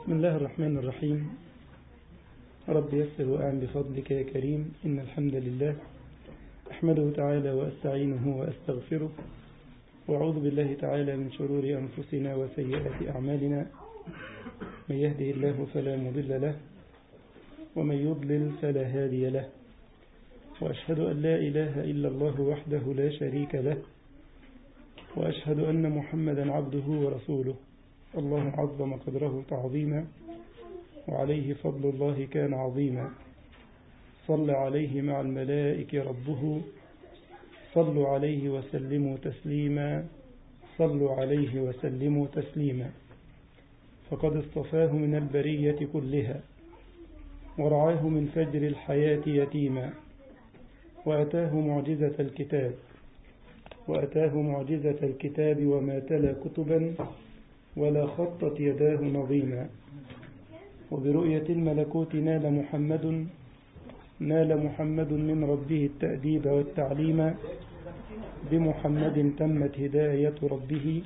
بسم الله الرحمن الرحيم رب يسر وأعن بفضلك يا كريم إن الحمد لله أحمده تعالى وأستعينه وأستغفره وأعوذ بالله تعالى من شرور أنفسنا وسيئات أعمالنا من يهده الله فلا مضل له ومن يضلل فلا هادي له وأشهد أن لا إله إلا الله وحده لا شريك له وأشهد أن محمدا عبده ورسوله الله عظم قدره تعظيما وعليه فضل الله كان عظيما صلى عليه مع الملائكة ربه صلوا عليه وسلموا تسليما صلوا عليه وسلموا تسليما فقد اصطفاه من البرية كلها ورعاه من فجر الحياة يتيما وأتاه معجزة الكتاب وأتاه معجزة الكتاب وما تلا كتبا ولا خطت يداه نظيما وبرؤية الملكوت نال محمد نال محمد من ربه التأديب والتعليم بمحمد تمت هداية ربه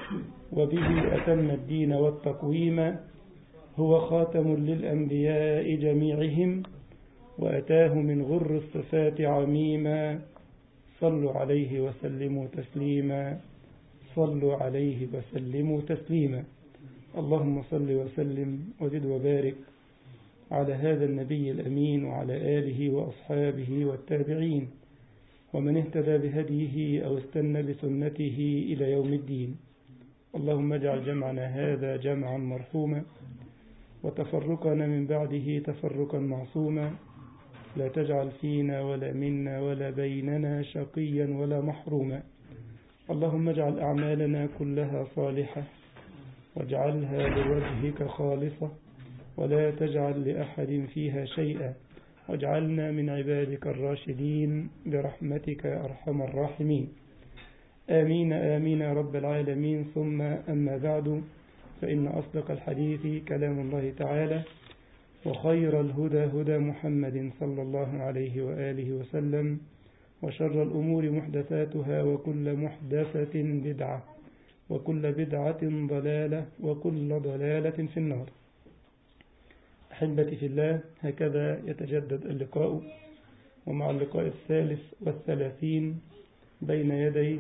وبه أتم الدين والتقويم هو خاتم للأنبياء جميعهم وأتاه من غر الصفات عميما صلوا عليه وسلموا تسليما صلوا عليه وسلموا تسليما اللهم صل وسلم وزد وبارك على هذا النبي الأمين وعلى آله وأصحابه والتابعين ومن اهتدى بهديه أو استنى بسنته إلى يوم الدين اللهم اجعل جمعنا هذا جمعا مرحوما وتفرقنا من بعده تفرقا معصوما لا تجعل فينا ولا منا ولا بيننا شقيا ولا محروما اللهم اجعل أعمالنا كلها صالحة واجعلها لوجهك خالصة ولا تجعل لأحد فيها شيئا واجعلنا من عبادك الراشدين برحمتك أرحم الراحمين آمين آمين يا رب العالمين ثم أما بعد فإن أصدق الحديث كلام الله تعالى وخير الهدى هدى محمد صلى الله عليه وآله وسلم وشر الأمور محدثاتها وكل محدثة بدعة وكل بدعة ضلالة وكل ضلالة في النار أحبتي في الله هكذا يتجدد اللقاء ومع اللقاء الثالث والثلاثين بين يدي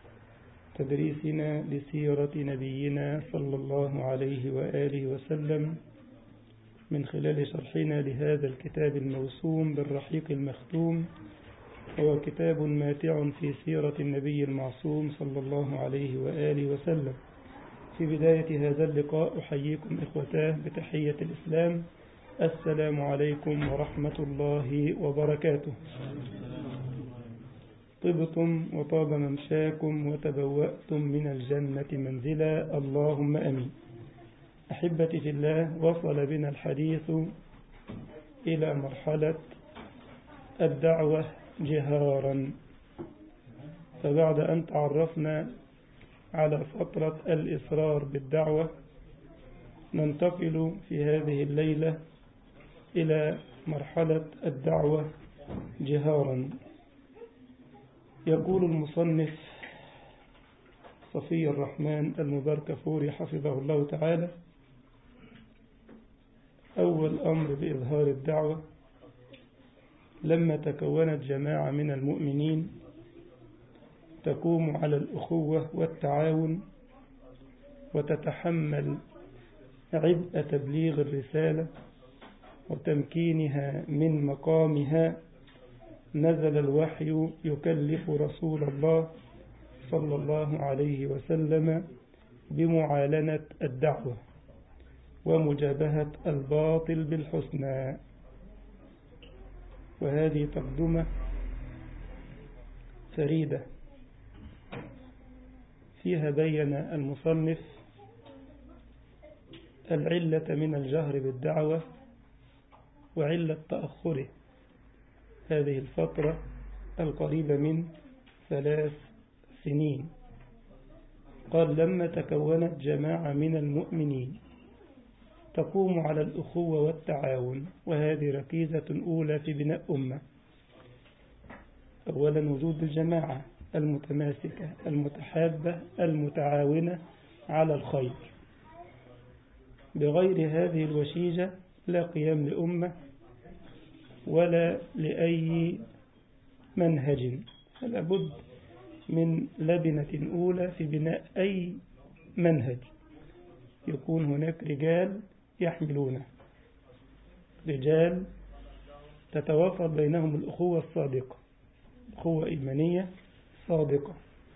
تدريسنا لسيرة نبينا صلى الله عليه وآله وسلم من خلال شرحنا لهذا الكتاب الموسوم بالرحيق المختوم هو كتاب ماتع في سيرة النبي المعصوم صلى الله عليه وآله وسلم في بداية هذا اللقاء أحييكم إخوتاه بتحية الإسلام السلام عليكم ورحمة الله وبركاته طبتم وطاب ممشاكم وتبوأتم من الجنة منزلا اللهم أمين أحبتي في الله وصل بنا الحديث إلى مرحلة الدعوة جهارا فبعد أن تعرفنا على فترة الإصرار بالدعوة ننتقل في هذه الليلة إلى مرحلة الدعوة جهارا يقول المصنف صفي الرحمن المبارك فوري حفظه الله تعالى أول أمر بإظهار الدعوة لما تكونت جماعة من المؤمنين تقوم على الأخوة والتعاون وتتحمل عبء تبليغ الرسالة وتمكينها من مقامها نزل الوحي يكلف رسول الله صلى الله عليه وسلم بمعالنة الدعوة ومجابهة الباطل بالحسنى وهذه تقدمة فريدة فيها بين المصنف العلة من الجهر بالدعوة وعلة تأخره هذه الفترة القريبة من ثلاث سنين قال لما تكونت جماعة من المؤمنين تقوم على الأخوة والتعاون وهذه ركيزة أولى في بناء أمة أولا وجود الجماعة المتماسكة المتحابة المتعاونة على الخير بغير هذه الوشيجة لا قيام لأمة ولا لأي منهج فلا بد من لبنة أولى في بناء أي منهج يكون هناك رجال يحملونه رجال تتوافر بينهم الأخوة الصادقة أخوة إيمانية صادقة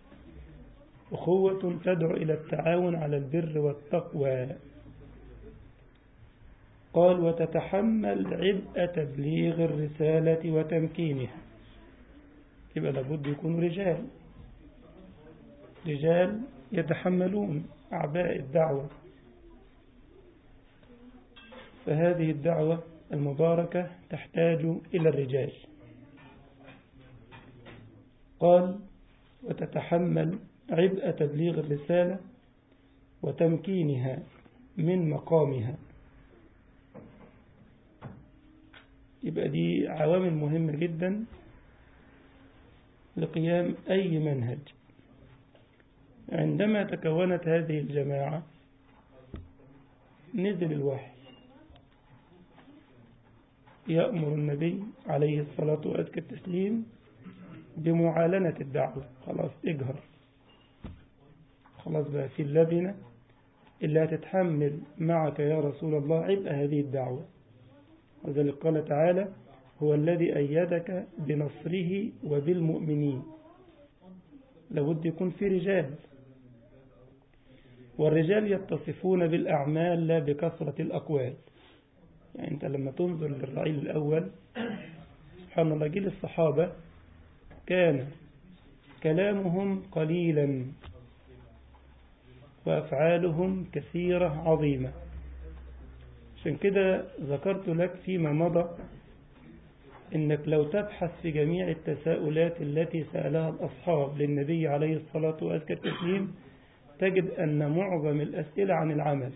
أخوة تدعو إلى التعاون على البر والتقوى قال وتتحمل عبء تبليغ الرسالة وتمكينها يبقى لابد يكونوا رجال رجال يتحملون أعباء الدعوة فهذه الدعوة المباركة تحتاج إلى الرجال قال وتتحمل عبء تبليغ الرسالة وتمكينها من مقامها يبقى دي عوامل مهمة جدا لقيام أي منهج عندما تكونت هذه الجماعة نزل الوحي يأمر النبي عليه الصلاة وأزكى التسليم بمعالنة الدعوة خلاص اجهر خلاص بقى في اللبنة اللي هتتحمل معك يا رسول الله عبء هذه الدعوة وذلك قال تعالى هو الذي أيدك بنصره وبالمؤمنين لابد يكون في رجال والرجال يتصفون بالأعمال لا بكثرة الأقوال يعني أنت لما تنظر للرعيل الأول سبحان الله جيل الصحابة كان كلامهم قليلا وأفعالهم كثيرة عظيمة عشان كده ذكرت لك فيما مضى إنك لو تبحث في جميع التساؤلات التي سألها الأصحاب للنبي عليه الصلاة وأزكى التسليم تجد أن معظم الأسئلة عن العمل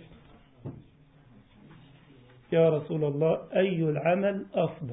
يا رسول الله أي العمل أفضل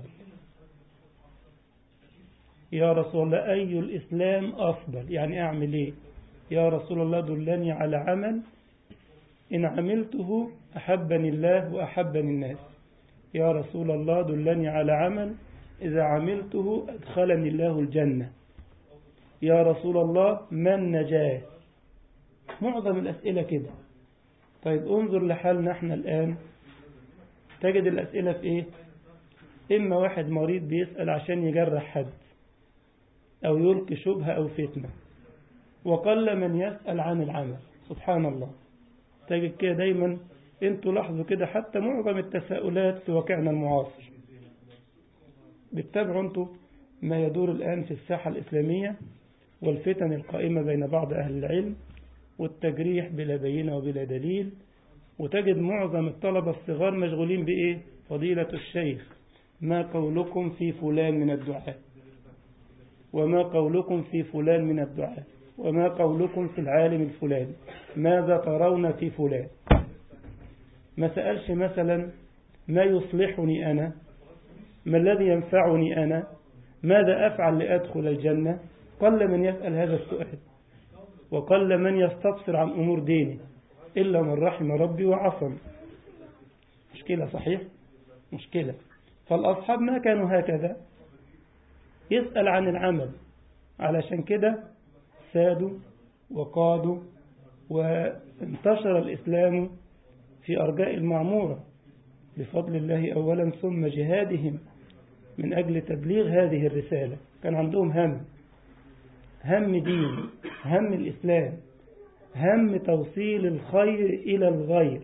يا رسول الله أي الإسلام أفضل يعني أعمل إيه يا رسول الله دلني على عمل إن عملته أحبني الله وأحبني الناس يا رسول الله دلني على عمل إذا عملته أدخلني الله الجنة يا رسول الله من نجاه معظم الأسئلة كده طيب انظر لحالنا احنا الآن تجد الأسئلة في إيه إما واحد مريض بيسأل عشان يجرح حد أو يلقي شبهة أو فتنة وقل من يسأل عن العمل سبحان الله تجد كده دايما انتوا لاحظوا كده حتى معظم التساؤلات في واقعنا المعاصر بتتابعوا انتوا ما يدور الآن في الساحة الإسلامية والفتن القائمة بين بعض أهل العلم والتجريح بلا بينة وبلا دليل وتجد معظم الطلبة الصغار مشغولين بإيه فضيلة الشيخ ما قولكم في فلان من الدعاء وما قولكم في فلان من الدعاء وما قولكم في العالم الفلاني ماذا ترون في فلان ما سألش مثلا ما يصلحني أنا ما الذي ينفعني أنا ماذا أفعل لأدخل الجنة قل من يسأل هذا السؤال وقل من يستفسر عن أمور دينه إلا من رحم ربي وعصم مشكلة صحيح مشكلة فالأصحاب ما كانوا هكذا يسأل عن العمل علشان كده سادوا وقادوا وانتشر الإسلام في أرجاء المعمورة بفضل الله أولا ثم جهادهم من أجل تبليغ هذه الرسالة كان عندهم هم هم دين هم الإسلام هم توصيل الخير إلى الغير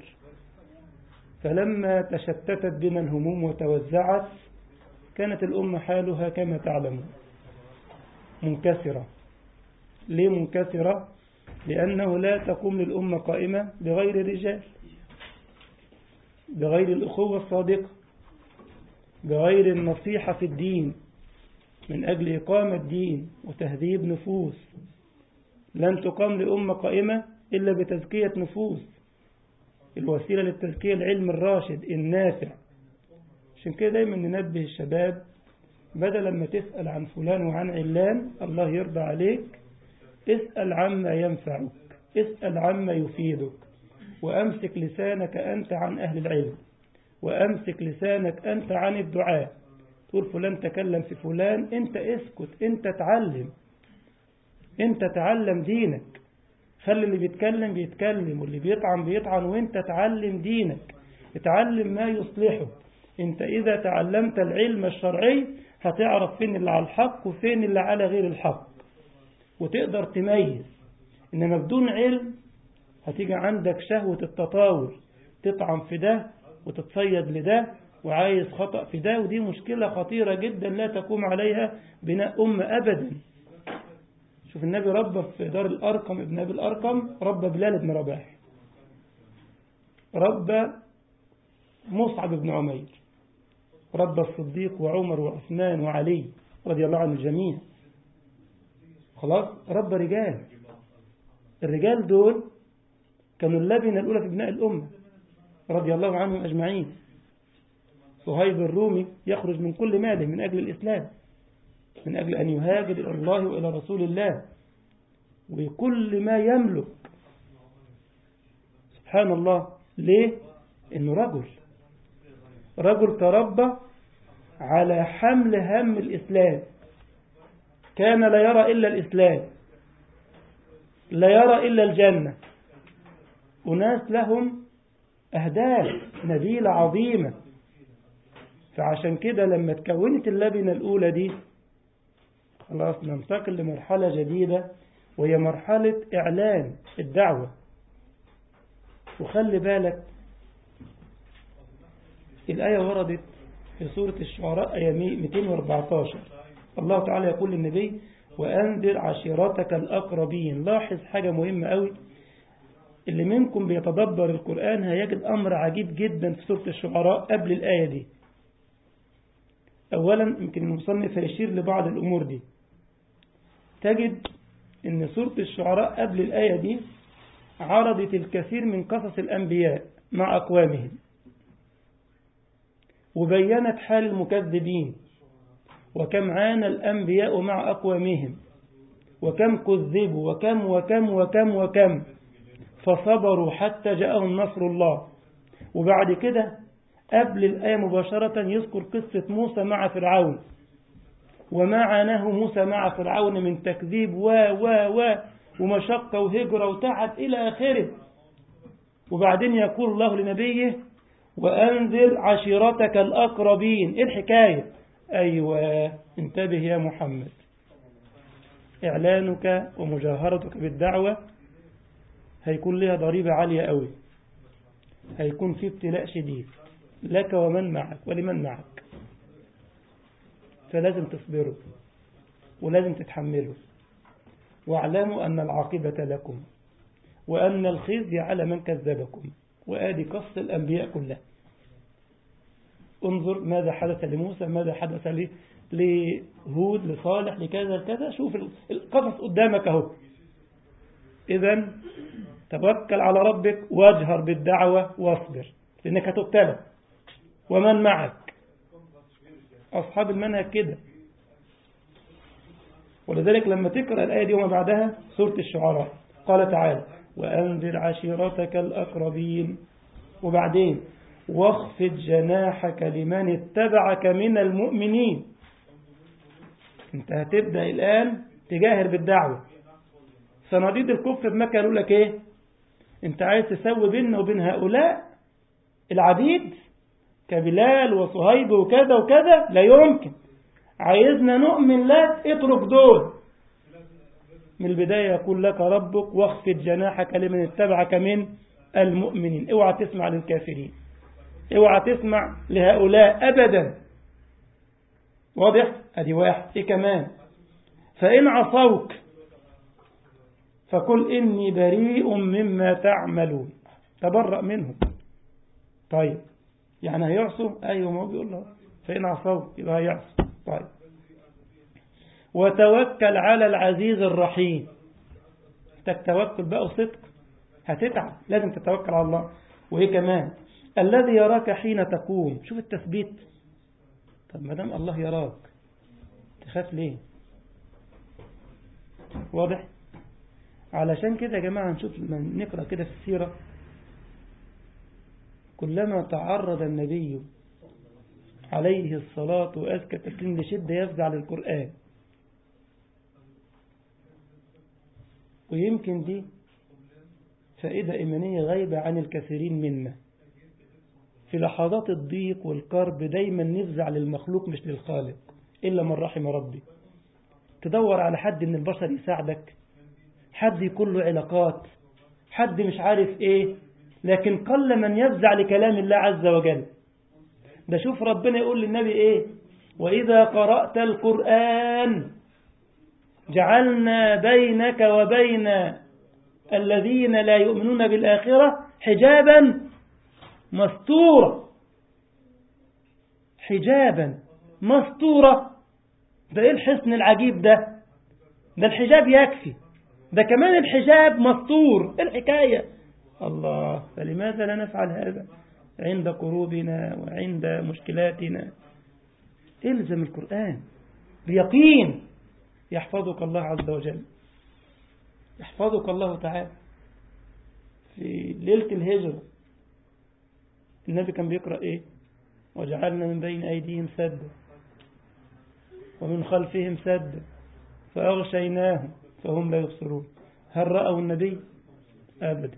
فلما تشتتت بنا الهموم وتوزعت كانت الأمة حالها كما تعلمون منكسرة ليه منكسرة؟ لأنه لا تقوم للأمة قائمة بغير الرجال بغير الأخوة الصادقة بغير النصيحة في الدين من أجل إقامة الدين وتهذيب نفوس لن تقام لأمة قائمة إلا بتزكية نفوس الوسيلة للتزكية العلم الراشد النافع عشان كده دايما ننبه الشباب بدل ما تسأل عن فلان وعن علان الله يرضى عليك اسأل عما ينفعك اسأل عما يفيدك وأمسك لسانك أنت عن أهل العلم وأمسك لسانك أنت عن الدعاء تقول فلان تكلم في فلان أنت اسكت أنت تعلم أنت تعلم دينك خلي اللي بيتكلم بيتكلم واللي بيطعن بيطعن وانت تعلم دينك اتعلم ما يصلحه انت اذا تعلمت العلم الشرعي هتعرف فين اللي على الحق وفين اللي على غير الحق وتقدر تميز انما بدون علم هتيجي عندك شهوة التطاول تطعن في ده وتتصيد لده وعايز خطأ في ده ودي مشكلة خطيرة جدا لا تقوم عليها بناء أمة أبدا شوف النبي ربى في دار الأرقم ابن أبي الأرقم ربى بلال بن رباح ربى مصعب بن عمير ربى الصديق وعمر وعثمان وعلي رضي الله عن الجميع خلاص ربى رجال الرجال دول كانوا اللبنة الأولى في بناء الأمة رضي الله عنهم أجمعين صهيب الرومي يخرج من كل ماله من أجل الإسلام من أجل أن يهاجر إلى الله وإلى رسول الله وكل ما يملك سبحان الله ليه؟ إنه رجل رجل تربى على حمل هم الإسلام كان لا يرى إلا الإسلام لا يرى إلا الجنة أناس لهم أهداف نبيلة عظيمة فعشان كده لما تكونت اللبنة الأولى دي خلاص ننتقل لمرحلة جديدة وهي مرحلة إعلان الدعوة وخلي بالك الآية وردت في سورة الشعراء آية 214 الله تعالى يقول للنبي وأنذر عشيرتك الأقربين لاحظ حاجة مهمة قوي اللي منكم بيتدبر القرآن هيجد أمر عجيب جدا في سورة الشعراء قبل الآية دي أولا يمكن المصنف هيشير لبعض الأمور دي تجد أن سورة الشعراء قبل الآية دي عرضت الكثير من قصص الأنبياء مع أقوامهم وبينت حال المكذبين وكم عانى الأنبياء مع أقوامهم وكم كذبوا وكم وكم وكم وكم فصبروا حتى جاءهم نصر الله وبعد كده قبل الآية مباشرة يذكر قصة موسى مع فرعون وما عاناه موسى مع فرعون من تكذيب و و و ومشقة وهجرة وتعب إلى آخره وبعدين يقول الله لنبيه وأنذر عشيرتك الأقربين إيه الحكاية أيوة انتبه يا محمد إعلانك ومجاهرتك بالدعوة هيكون لها ضريبة عالية قوي هيكون في ابتلاء شديد لك ومن معك ولمن معك فلازم تصبروا ولازم تتحملوا واعلموا أن العاقبة لكم وأن الخزي على من كذبكم وآدي قص الأنبياء كلها انظر ماذا حدث لموسى ماذا حدث لي لهود لصالح لكذا لكذا شوف القصص قدامك اهو إذا توكل على ربك واجهر بالدعوة واصبر لأنك هتبتلى ومن معك أصحاب المنهج كده ولذلك لما تقرأ الآية دي وما بعدها سورة الشعراء قال تعالى وأنذر عشيرتك الأقربين وبعدين واخفض جناحك لمن اتبعك من المؤمنين انت هتبدأ الآن تجاهر بالدعوة صناديد الكفر في مكة يقول لك ايه انت عايز تسوي بيننا وبين هؤلاء العبيد كبلال وصهيب وكذا وكذا لا يمكن عايزنا نؤمن لك اترك دول من البداية يقول لك ربك واخفض جناحك لمن اتبعك من المؤمنين اوعى تسمع للكافرين اوعى تسمع لهؤلاء ابدا واضح ادي واحد ايه كمان فان عصوك فقل اني بريء مما تعملون تبرأ منهم طيب يعني هيعصوا ايوه ما هو بيقول له فان عصوا يبقى هيعصوا طيب وتوكل على العزيز الرحيم توكل بقى وصدق هتتعب لازم تتوكل على الله وايه كمان الذي يراك حين تقوم شوف التثبيت طب ما دام الله يراك تخاف ليه واضح علشان كده يا جماعة نشوف لما نقرأ كده في السيرة كلما تعرض النبي عليه الصلاة وأزكى التسليم لشدة يفزع للقرآن ويمكن دي فائدة إيمانية غايبة عن الكثيرين منا في لحظات الضيق والكرب دايما نفزع للمخلوق مش للخالق إلا من رحم ربي تدور على حد من البشر يساعدك حد يكون له علاقات حد مش عارف ايه لكن قل من يفزع لكلام الله عز وجل ده شوف ربنا يقول للنبي ايه وإذا قرأت القرآن جعلنا بينك وبين الذين لا يؤمنون بالآخرة حجابا مستورا حجابا مستورا ده ايه الحصن العجيب ده ده الحجاب يكفي ده كمان الحجاب مستور ايه الحكاية الله فلماذا لا نفعل هذا عند قروبنا وعند مشكلاتنا الزم القرآن بيقين يحفظك الله عز وجل يحفظك الله تعالى في ليلة الهجرة النبي كان بيقرأ ايه وجعلنا من بين أيديهم سدا ومن خلفهم سدا فأغشيناهم فهم لا يبصرون هل رأوا النبي أبدا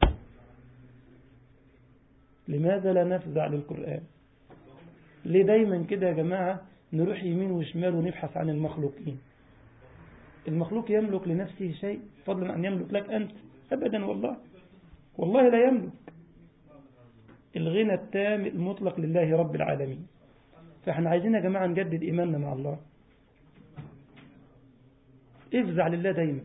لماذا لا نفزع للقرآن ليه دايما كده يا جماعة نروح يمين وشمال ونبحث عن المخلوقين المخلوق يملك لنفسه شيء فضلا أن يملك لك أنت أبدا والله والله لا يملك الغنى التام المطلق لله رب العالمين فاحنا عايزين يا جماعة نجدد إيماننا مع الله افزع لله دايما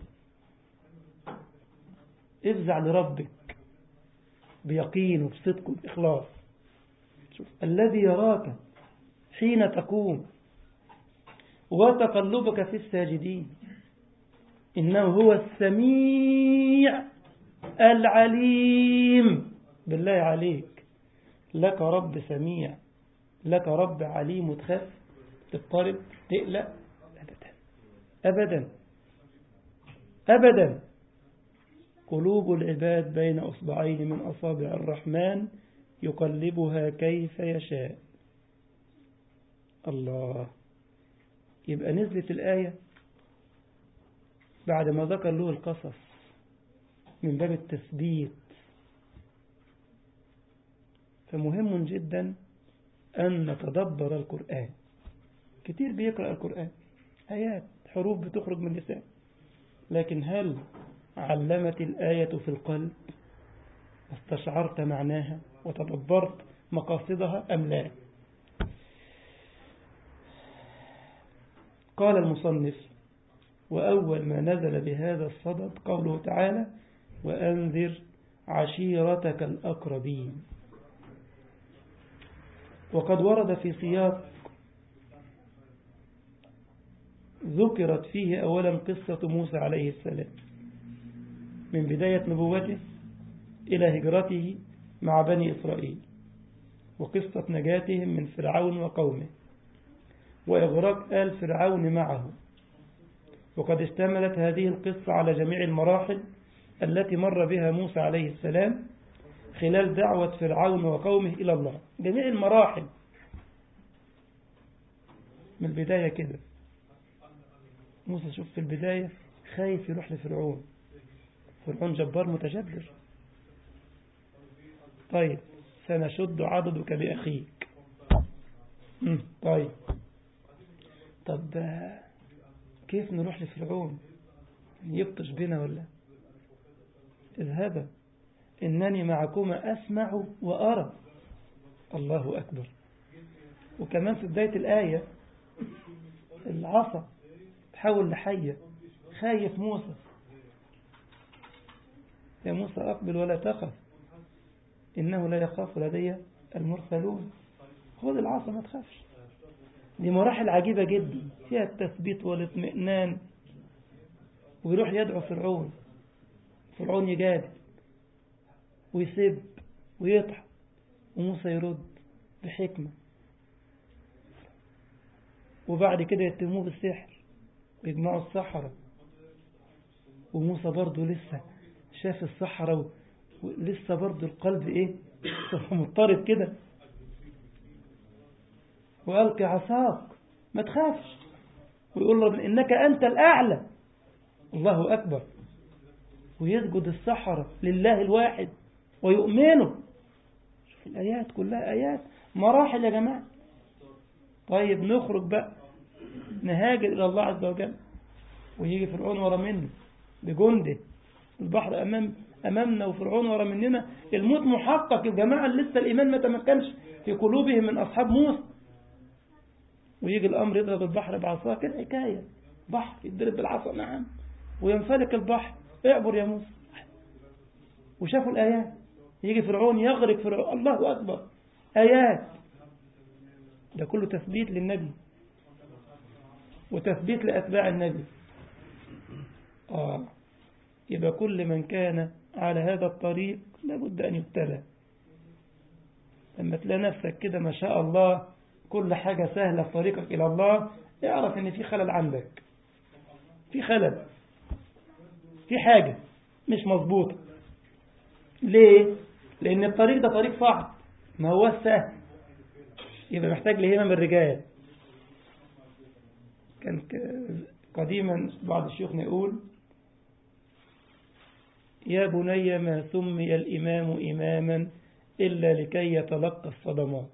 افزع لربك بيقين وبصدق وبإخلاص شوف الذي يراك حين تقوم وتقلبك في الساجدين إنه هو السميع العليم بالله عليك لك رب سميع لك رب عليم وتخاف تضطرب تقلق أبدا أبدا أبدا قلوب العباد بين أصبعين من أصابع الرحمن يقلبها كيف يشاء الله يبقى نزلت الآية بعد ما ذكر له القصص من باب التثبيت فمهم جدا أن نتدبر القرآن كتير بيقرأ القرآن آيات حروف بتخرج من اللسان لكن هل علمت الآية في القلب واستشعرت معناها وتدبرت مقاصدها أم لا قال المصنف وأول ما نزل بهذا الصدد قوله تعالى وأنذر عشيرتك الأقربين وقد ورد في سياق ذكرت فيه أولا قصة موسى عليه السلام من بداية نبوته إلى هجرته مع بني إسرائيل وقصة نجاتهم من فرعون وقومه وإغراق آل فرعون معه وقد اشتملت هذه القصة على جميع المراحل التي مر بها موسى عليه السلام خلال دعوة فرعون وقومه إلى الله جميع المراحل من البداية كده موسى شوف في البداية خايف يروح لفرعون فرعون جبار متجبر طيب سنشد عضدك بأخيك طيب طب كيف نروح لفرعون يبطش بنا ولا اذهبا إنني معكما أسمع وأرى الله أكبر وكمان في بداية الآية العصا تحول لحية خايف موسى يا موسى أقبل ولا تخف إنه لا يخاف لدي المرسلون خذ العصا ما تخافش دي مراحل عجيبة جدا فيها التثبيت والاطمئنان ويروح يدعو فرعون فرعون يجادل ويسب ويضحك وموسى يرد بحكمة وبعد كده يتموه بالسحر ويجمعوا السحرة وموسى برضه لسه شاف السحرة ولسه برضه القلب ايه مضطرب كده وألقي عصاك ما تخافش ويقول له إنك أنت الأعلى الله أكبر ويسجد السحرة لله الواحد ويؤمنوا شوف الآيات كلها آيات مراحل يا جماعة طيب نخرج بقى نهاجر إلى الله عز وجل ويجي فرعون ورا منه بجنده البحر أمام أمامنا وفرعون ورا مننا الموت محقق الجماعة اللي لسه الإيمان ما تمكنش في قلوبهم من أصحاب موسى ويجي الأمر يضرب البحر بعصاه كده حكاية بحر يضرب بالعصا نعم وينفلك البحر اعبر يا موسى وشافوا الآيات يجي فرعون يغرق فرعون الله أكبر آيات ده كله تثبيت للنبي وتثبيت لأتباع النبي آه يبقى كل من كان على هذا الطريق لابد أن يبتلى لما تلاقي نفسك كده ما شاء الله كل حاجة سهلة في طريقك إلى الله اعرف ان في خلل عندك في خلل في حاجة مش مظبوطة ليه؟ لأن الطريق ده طريق صعب ما هو سهل يبقى محتاج لهمم الرجال كان قديما بعض شيوخنا يقول يا بني ما سمي الإمام إماما إلا لكي يتلقى الصدمات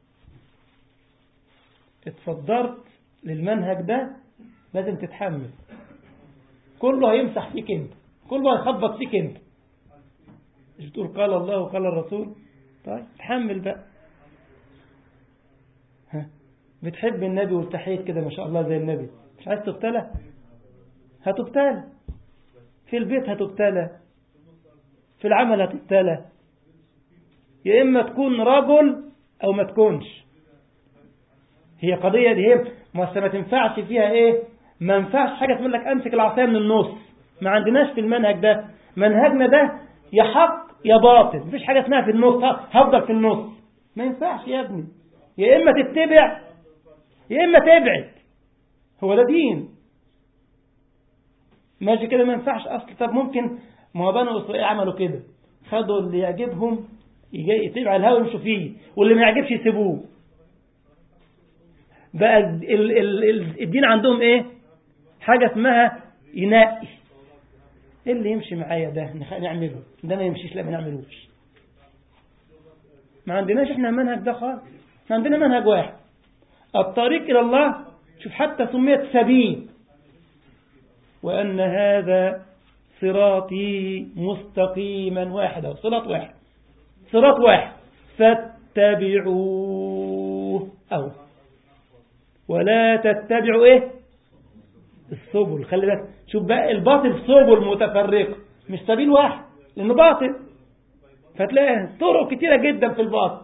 اتصدرت للمنهج ده لازم تتحمل كله هيمسح فيك انت كله هيخبط فيك انت مش بتقول قال الله وقال الرسول طيب تحمل بقى ها بتحب النبي والتحيت كده ما شاء الله زي النبي مش عايز تبتلى هتبتلى في البيت هتبتلى في العمل هتبتلى يا إما تكون رجل أو ما تكونش هي قضية دي هي ما ما تنفعش فيها إيه ما ينفعش حاجة تقول لك أمسك العصاية من النص ما عندناش في المنهج ده منهجنا ده يا حق يا باطل مفيش حاجة اسمها في النص هفضل في النص ما ينفعش يا ابني يا إما تتبع يا إما تبعد هو ده دين ماشي كده ما ينفعش أصل طب ممكن ما هو بنو إسرائيل عملوا كده خدوا اللي يعجبهم يتبع الهوى يمشوا فيه واللي ما يعجبش يسيبوه بقى ال ال ال الدين عندهم ايه حاجة اسمها ينقي ايه اللي يمشي معايا ده نعمله ده ما يمشيش لا ما نعملوش ما عندناش احنا منهج ده خالص احنا عندنا منهج واحد الطريق الى الله شوف حتى سميت سبيل وان هذا صراطي مستقيما واحدا صراط واحد صراط واحد فاتبعوه أو ولا تتبعوا إيه السبل خلي بالك شوف بقى الباطل سبل متفرقة مش سبيل واحد لأنه باطل فتلاقي طرق كتيرة جدا في الباطل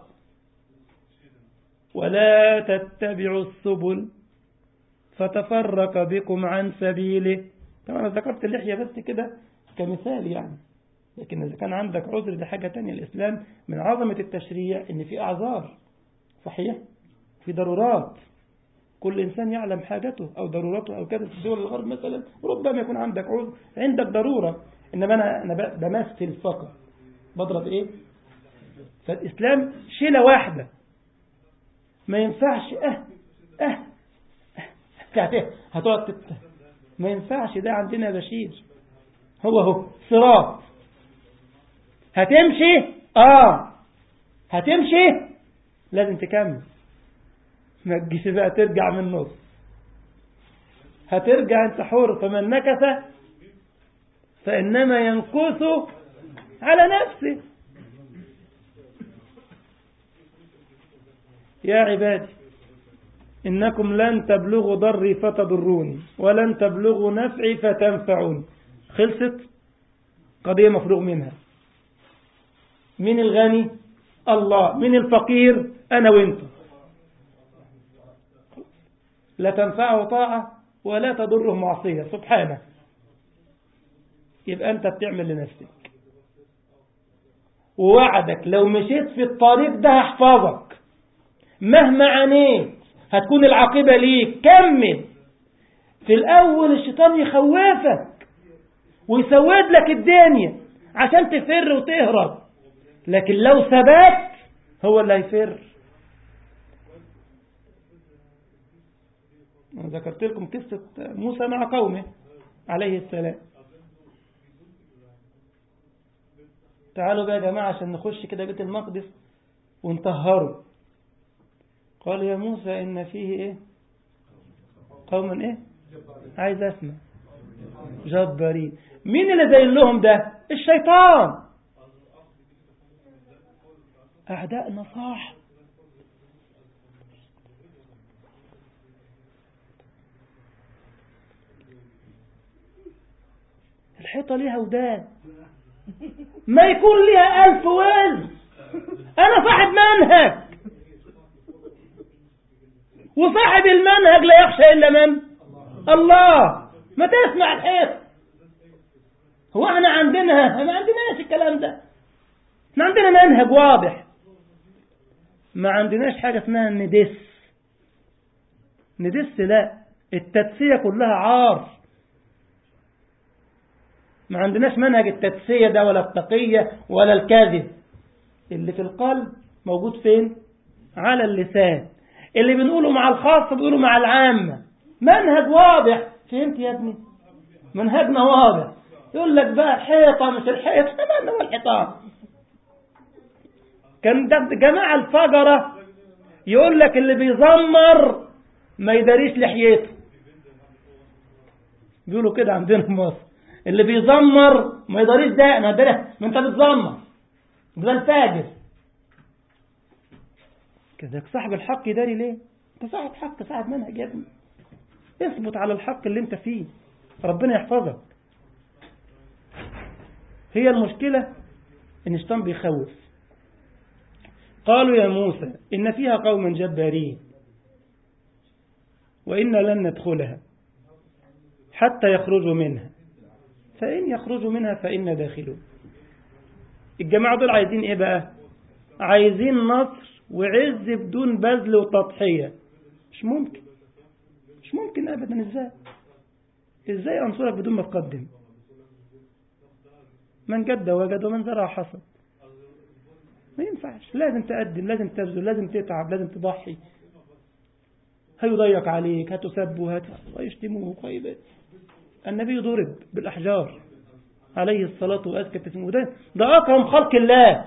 ولا تتبعوا السبل فتفرق بكم عن سبيله طبعا أنا ذكرت اللحية بس كده كمثال يعني لكن إذا كان عندك عذر دي حاجة تانية الإسلام من عظمة التشريع إن في أعذار صحيح في ضرورات كل إنسان يعلم حاجته أو ضرورته أو كذا في الدول الغرب مثلا ربما يكون عندك عذر عندك ضرورة إنما أنا أنا بمثل فقط بضرب إيه فالإسلام شيلة واحدة ما ينفعش أه أه, أه. هتقعد تت... ما ينفعش ده عندنا بشير هو هو صراط هتمشي اه هتمشي لازم تكمل ما تجيش بقى ترجع من النص هترجع انت حر فمن نكث فإنما ينكث على نفسه يا عبادي إنكم لن تبلغوا ضري فتضروني ولن تبلغوا نفعي فتنفعوني خلصت قضية مفروغ منها من الغني الله من الفقير أنا وانت لا تنفعه طاعة ولا تضره معصية سبحانه يبقى أنت بتعمل لنفسك ووعدك لو مشيت في الطريق ده هحفظك مهما عانيت هتكون العاقبة ليك كمل في الأول الشيطان يخوفك ويسود لك الدنيا عشان تفر وتهرب لكن لو ثبات هو اللي هيفر أنا ذكرت لكم قصة موسى مع قومه عليه السلام تعالوا بقى يا جماعة عشان نخش كده بيت المقدس ونطهره قال يا موسى إن فيه إيه قوما إيه عايز أسمع جبارين مين اللي زين لهم ده الشيطان أعدائنا صح الحيطة ليها ودان ما يكون ليها ألف وز أنا صاحب منهج وصاحب المنهج لا يخشى إلا من الله ما تسمع الحيط هو احنا عندنا ما عندناش الكلام ده احنا عندنا منهج واضح ما عندناش حاجة اسمها ندس ندس لا التدسية كلها عار ما عندناش منهج التدسية ده ولا التقية ولا الكاذب اللي في القلب موجود فين على اللسان اللي بنقوله مع الخاص بنقوله مع العامة منهج واضح فهمت يا ابني منهجنا واضح يقول لك بقى حيطة مش الحيطة ما هو الحيطان كان ده جماعة الفجرة يقول لك اللي بيزمر ما يداريش لحيته بيقولوا كده عندنا في مصر اللي بيزمر ما يداريش ده ما يداريش ما انت بتزمر ده الفاجر كذلك صاحب الحق يداري ليه انت صاحب حق صاحب منهج يا ابني اثبت على الحق اللي انت فيه ربنا يحفظك هي المشكلة ان الشيطان بيخوف قالوا يا موسى إن فيها قوما جبارين وإنا لن ندخلها حتى يخرجوا منها فإن يخرجوا منها فإنا داخلون الجماعة دول عايزين إيه بقى عايزين نصر وعز بدون بذل وتضحية مش ممكن مش ممكن أبدا إزاي إزاي أنصرك بدون ما تقدم من جد وجد ومن زرع حصد ما ينفعش لازم تقدم لازم تبذل لازم تتعب لازم تضحي هيضيق عليك هتسب ويشتموك ويبقى النبي ضرب بالأحجار عليه الصلاة وأزكى التسليم ده ده أكرم خلق الله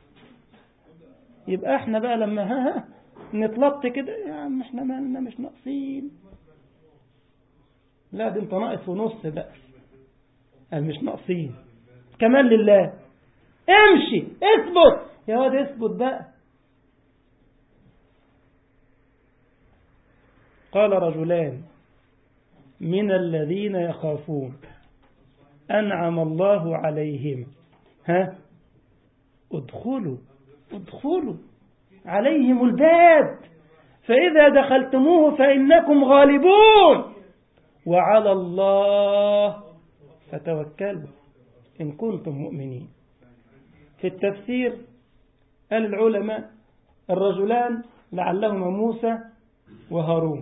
يبقى احنا بقى لما ها ها نتلط كده يا عم احنا مالنا مش ناقصين لا ده انت ناقص ونص بقى قال مش ناقصين كمان لله امشي اثبت يا واد اثبت بقى قال رجلان من الذين يخافون أنعم الله عليهم ها ادخلوا ادخلوا عليهم الباب فإذا دخلتموه فإنكم غالبون وعلى الله فتوكلوا إن كنتم مؤمنين في التفسير قال العلماء الرجلان لعلهما موسى وهارون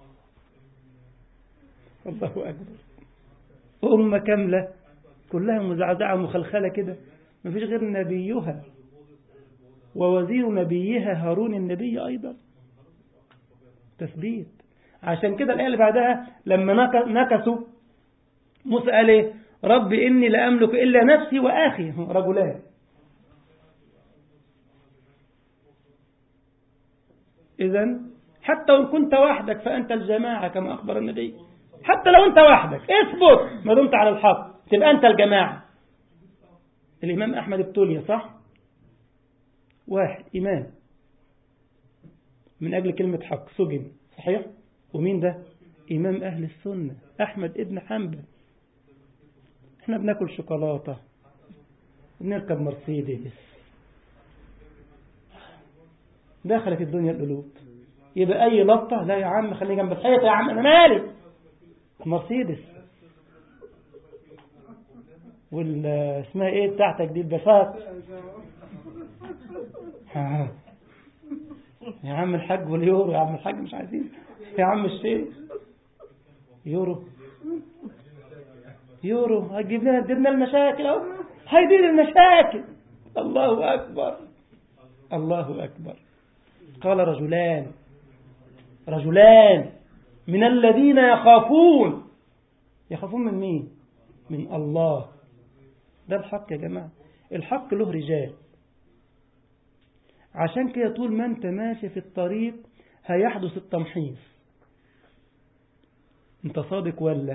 الله أكبر أمة كاملة كلها مزعزعة مخلخلة كده مفيش غير نبيها ووزير نبيها هارون النبي أيضا تثبيت عشان كده الآية اللي بعدها لما نكسوا موسى قال إيه رب إني لا أملك إلا نفسي وآخي رجلان إذا حتى وإن كنت وحدك فأنت الجماعة كما أخبر النبي حتى لو أنت وحدك اثبت ما دمت على الحق تبقى أنت الجماعة الإمام أحمد ابتلي صح واحد إمام من أجل كلمة حق سجن صحيح ومين ده إمام أهل السنة أحمد ابن حنبل احنا بناكل شوكولاتة بنركب مرسيدس دخلت الدنيا القلوب يبقى أي لطة لا يا عم خليني جنب الحيط يا عم أنا مالي مرسيدس وال اسمها ايه بتاعتك دي البساط يا عم الحاج واليورو يا عم الحاج مش عايزين يا عم الشيخ يورو يورو هتجيب لنا تجيب لنا المشاكل اهو هيدير المشاكل الله أكبر الله أكبر قال رجلان رجلان من الذين يخافون يخافون من مين من الله ده الحق يا جماعة الحق له رجال عشان كده طول ما انت ماشي في الطريق هيحدث التمحيص انت صادق ولا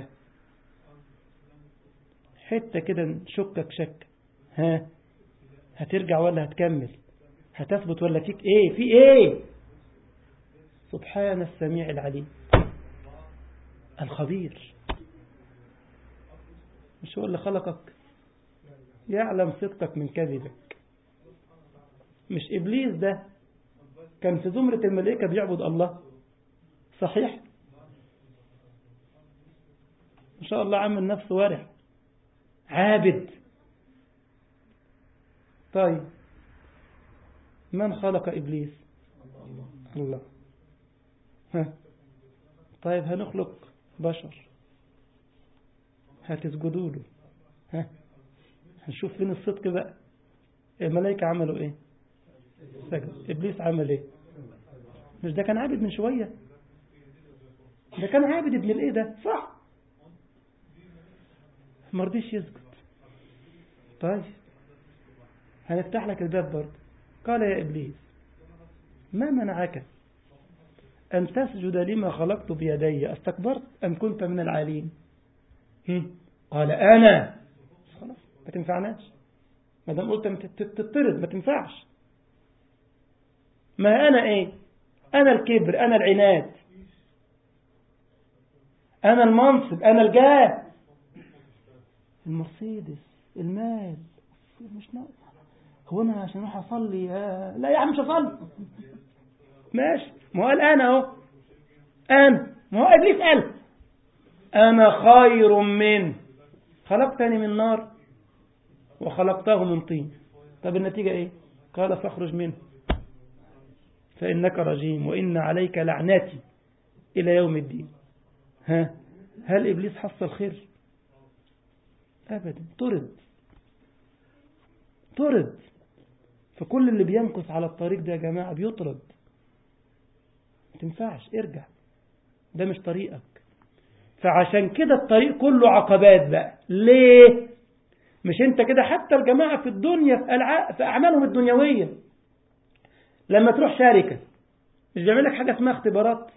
حتة كده نشكك شك ها هترجع ولا هتكمل هتثبت ولا فيك ايه في ايه سبحان السميع العليم الخبير مش هو اللي خلقك يعلم صدقك من كذبك مش إبليس ده كان في زمرة الملائكة بيعبد الله صحيح إن شاء الله عمل نفسه ورع عابد طيب من خلق إبليس الله ها طيب هنخلق بشر هتسجدوا له ها هنشوف فين الصدق بقى الملائكة عملوا ايه سجد ابليس عمل ايه مش ده كان عابد من شوية ده كان عابد ابن الايه ده صح مرضيش يسجد طيب هنفتح لك الباب برضه قال يا ابليس ما منعك أن تسجد لما خلقت بيدي استكبرت أم كنت من العالين قال أنا خلاص ما تنفعناش ما دام قلت تطرد ما تنفعش ما أنا إيه أنا الكبر أنا العناد أنا المنصب أنا الجاه المرسيدس المال مش ناقص هو أنا عشان أروح أصلي آه. لا يا عم مش أصلي ماشي ما هو قال أنا أهو أنا ما هو إبليس قال أنا خير من خلقتني من نار وخلقته من طين طب النتيجة إيه قال فاخرج منه فإنك رجيم وإن عليك لعنتي إلى يوم الدين ها هل إبليس حصل خير أبدا طرد طرد فكل اللي بينقص على الطريق ده يا جماعة بيطرد ما تنفعش ارجع ده مش طريقك فعشان كده الطريق كله عقبات بقى ليه مش انت كده حتى الجماعة في الدنيا في, ألع... في أعمالهم الدنيوية لما تروح شركة مش بيعمل لك حاجة اسمها اختبارات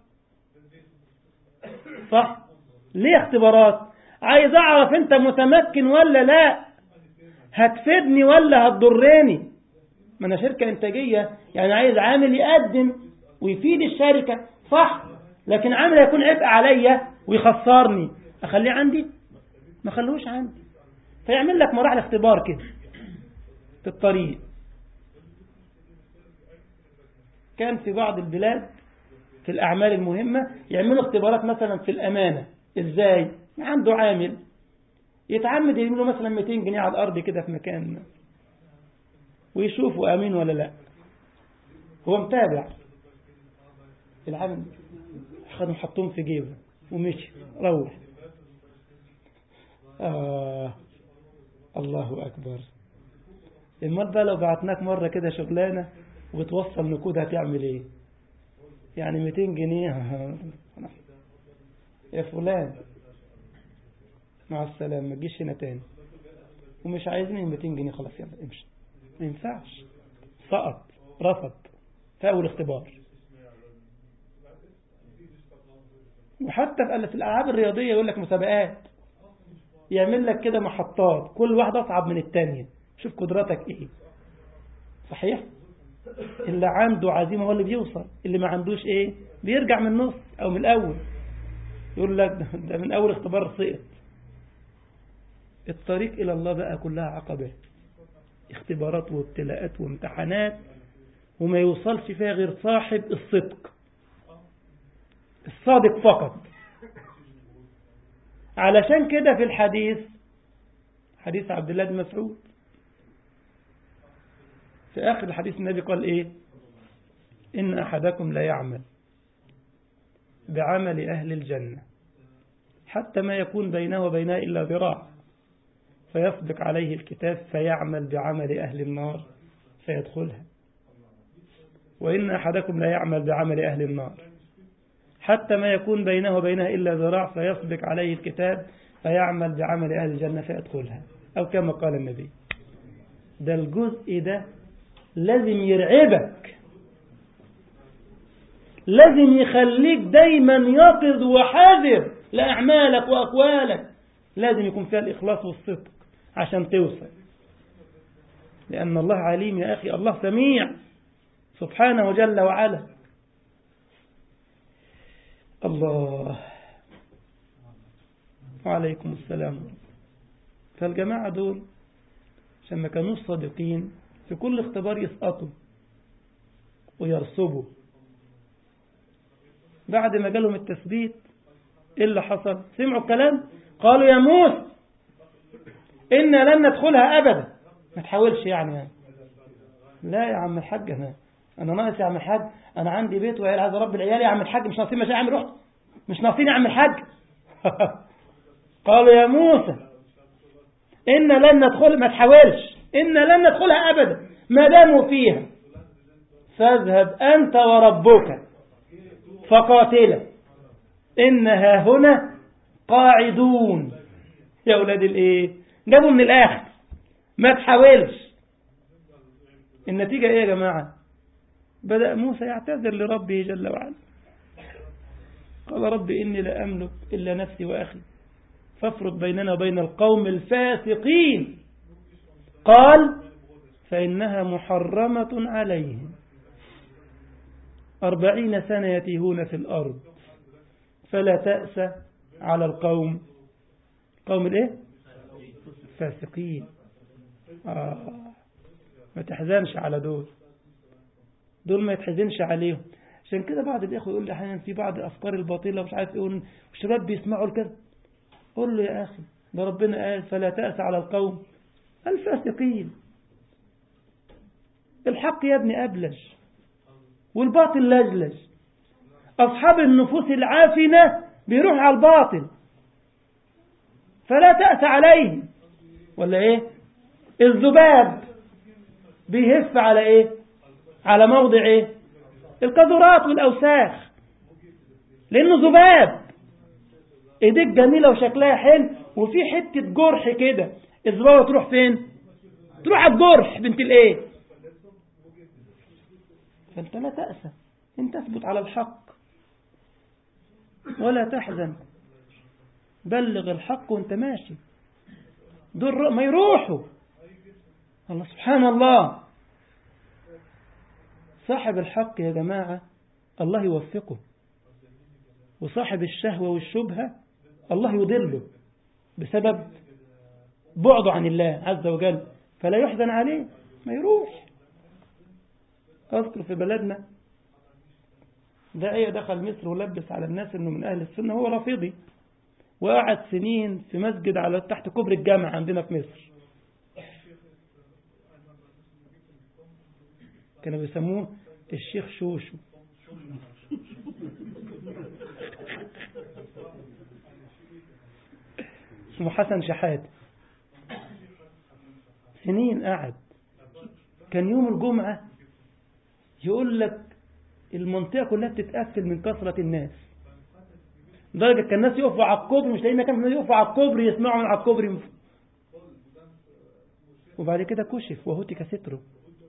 صح ليه اختبارات عايز اعرف انت متمكن ولا لا هتفيدني ولا هتضرني ما انا شركة انتاجية يعني عايز عامل يقدم ويفيد الشركة صح لكن عامل يكون عبء عليا ويخسرني اخليه عندي ما خلوش عندي فيعمل لك مراحل اختبار كده في الطريق كان في بعض البلاد في الأعمال المهمة يعملوا اختبارات مثلا في الأمانة إزاي عنده عامل يتعمد يعملوا مثلا 200 جنيه على الأرض كده في مكان ويشوفوا أمين ولا لا هو متابع العامل خدهم حطهم في جيبه ومشي روح آه الله أكبر امال بقى لو بعتناك مرة كده شغلانة وتوصل نقود هتعمل ايه يعني 200 جنيه يا فلان مع السلامة ما تجيش هنا تاني ومش عايزين 200 جنيه خلاص يلا امشي ما ينفعش سقط رفض في أول اختبار وحتى في الألعاب الرياضية يقول لك مسابقات يعمل لك كده محطات كل واحدة أصعب من التانية شوف قدراتك إيه صحيح اللي عنده عزيمة هو اللي بيوصل اللي ما عندوش إيه بيرجع من النص أو من الأول يقول لك ده من أول اختبار سقط الطريق إلى الله بقى كلها عقبات اختبارات وابتلاءات وامتحانات وما يوصلش فيها غير صاحب الصدق الصادق فقط علشان كده في الحديث حديث عبد الله بن مسعود في آخر الحديث النبي قال إيه إن أحدكم لا يعمل بعمل أهل الجنة حتى ما يكون بينه وبينها إلا ذراع فيسبق عليه الكتاب فيعمل بعمل أهل النار فيدخلها وإن أحدكم لا يعمل بعمل أهل النار حتى ما يكون بينه وبينها إلا ذراع فيسبق عليه الكتاب فيعمل بعمل أهل الجنة فيدخلها أو كما قال النبي ده الجزء ده لازم يرعبك لازم يخليك دايما يقظ وحذر لأعمالك وأقوالك لازم يكون فيها الإخلاص والصدق عشان توصل لأن الله عليم يا أخي الله سميع سبحانه جل وعلا الله وعليكم السلام فالجماعة دول عشان ما كانوش صادقين في كل اختبار يسقطوا ويرسبوا بعد ما جالهم التثبيت ايه اللي حصل سمعوا الكلام قالوا يا موسى إنا لن ندخلها أبدا ما تحاولش يعني, يعني لا يا عم الحاج أنا أنا ناقص يا عم الحاج أنا عندي بيت وعيال هذا رب العيال يا عم الحاج مش ناقصين مش عم رحت مش ناقصين يا عم الحاج قالوا يا موسى إنا لن ندخل ما تحاولش إنا لن ندخلها أبدا ما داموا فيها فاذهب أنت وربك فقاتلا إنها هنا قاعدون يا أولاد الإيه جابوا من الآخر ما تحاولش النتيجة إيه يا جماعة بدأ موسى يعتذر لربه جل وعلا قال رب إني لا أملك إلا نفسي وأخي فافرق بيننا وبين القوم الفاسقين قال فإنها محرمة عليهم أربعين سنة يتيهون في الأرض فلا تأس على القوم قوم الايه فاسقين آه. ما تحزنش على دول دول ما يتحزنش عليهم عشان كده بعض الإخوة يقول لي أحيانا في بعض الأفكار الباطلة مش عارف يقول والشباب بيسمعوا الكذب قول له يا أخي ده ربنا قال فلا تأس على القوم الفاسقين الحق يا ابني أبلج والباطل لجلج أصحاب النفوس العافنة بيروح على الباطل فلا تأس عليهم ولا ايه الذباب بيهف على ايه على موضع ايه القذرات والأوساخ لأنه ذباب ايديك جميلة وشكلها حلو وفي حتة جرح كده الذبابة تروح فين تروح على الجرح بنت الايه فانت لا تأسى ان تثبت على الحق ولا تحزن بلغ الحق وانت ماشي دول ما يروحوا الله سبحان الله صاحب الحق يا جماعة الله يوفقه وصاحب الشهوة والشبهة الله يضله بسبب بعده عن الله عز وجل فلا يحزن عليه ما يروح أذكر في بلدنا داعية دخل مصر ولبس على الناس انه من اهل السنة هو رافضي وقعد سنين في مسجد على تحت كوبري الجامعة عندنا في مصر كانوا بيسموه الشيخ شوشو اسمه حسن شحات سنين قعد كان يوم الجمعة يقول لك المنطقة كلها بتتقفل من كثرة الناس لدرجة كان الناس يقفوا على الكوبري مش لاقيين مكان يقفوا على الكوبري يسمعوا من على الكوبري وبعد كده كشف وهتك ستره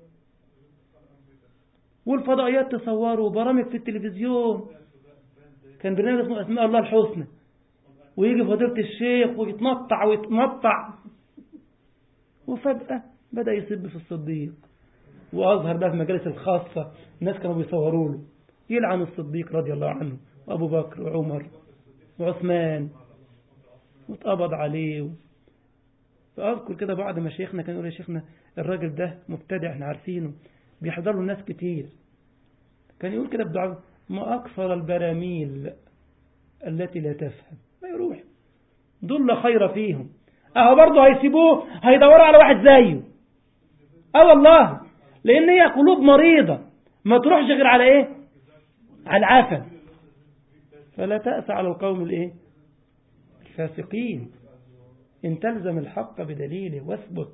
والفضائيات تصوروا وبرامج في التلفزيون كان برنامج اسمه أسماء الله الحسنى ويجي فضيلة الشيخ ويتنطع ويتمطع وفجأة بدأ يسب في الصديق وأظهر بقى في مجالس الخاصة الناس كانوا بيصوروا له يلعن الصديق رضي الله عنه وأبو بكر وعمر وعثمان واتقبض عليه فأذكر كده بعض مشايخنا كانوا يقول يا شيخنا الراجل ده مبتدع احنا عارفينه بيحضر له الناس كتير كان يقول كده بدعاء ما أكثر البراميل التي لا تفهم ما يروح دول لا خير فيهم اهو برضه هيسيبوه هيدوروا على واحد زيه اه والله لان هي قلوب مريضة ما تروحش غير على ايه على العافى فلا تأس على القوم الايه الفاسقين إن تلزم الحق بدليله واثبت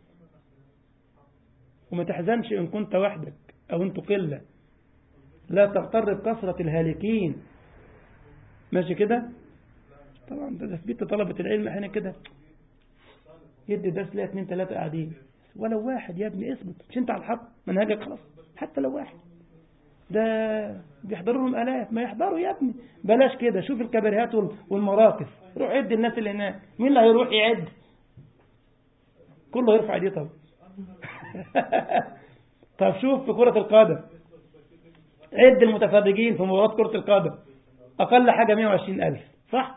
وما تحزنش إن كنت وحدك أو أنت قلة لا تغتر بكثرة الهالكين ماشي كده طبعا ده تثبيت طلبة العلم احنا كده يدي درس ليها اثنين ثلاثة قاعدين ولو واحد يا ابني اثبت مش انت على الحق منهجك خلاص حتى لو واحد ده بيحضروا لهم آلاف ما يحضروا يا ابني بلاش كده شوف الكباريهات والمراكز روح عد الناس اللي هناك مين اللي هيروح يعد كله يرفع ايديه طب طب شوف في كرة القدم عد المتفرجين في مباراة كرة القدم أقل حاجة 120 ألف صح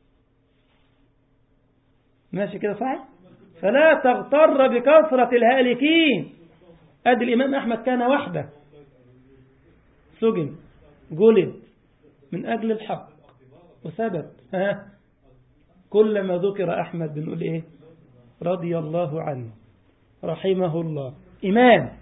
ماشي كده صح فلا تغتر بكثرة الهالكين أدي الإمام أحمد كان وحده سجن جلد من أجل الحق وثبت ها كلما ذكر أحمد بنقول إيه رضي الله عنه رحمه الله إمام